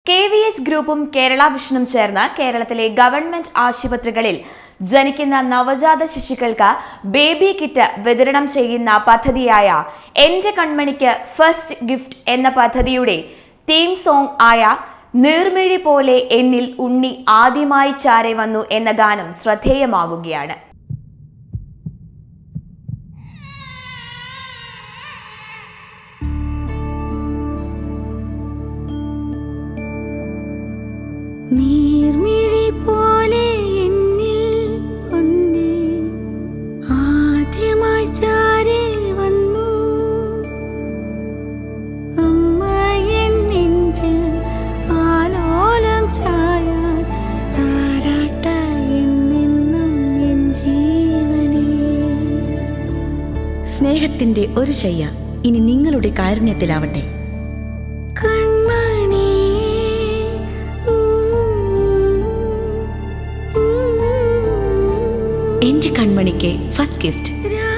K V S ഗ്രൂപ്പും കേരള വിഷനും ചേർന്ന് കേരളത്തിലെ ഗവൺമെന്റ് ആശുപത്രികളിൽ ജനിക്കുന്ന നവജാത ശിശുക്കൾക്ക് ബേബി കിറ്റ് വിതരണം ചെയ്യുന്ന പദ്ധതിയായ എന്റെ കൺമണിക്ക് ഫസ്റ്റ് ഗിഫ്റ്റ് എന്ന പദ്ധതിയുടെ തീം സോങ് ആയ നീർമിഴി പോലെ എന്നിൽ ഉണ്ണി ആദ്യമായി ചാരെ വന്നു എന്ന ഗാനം ശ്രദ്ധേയമാകുകയാണ് നീർമിഴി പോലെ എന്നിൽ പൊന്നേ ആദ്യമായി ചാരി വന്നു അമ്മ എൻ നെഞ്ചിൽ ആലോലം ചായാൻ താരാട്ട എന്നെന്നും എൻ ജീവനേ സ്നേഹത്തിന്റെ ഒരു ശയ്യ ഇനി നിങ്ങളുടെ കാരുണ്യത്തിലാവട്ടെ കൺമണി എന്റെ കൺമണിക്ക് ഫസ്റ്റ് ഗിഫ്റ്റ് രാ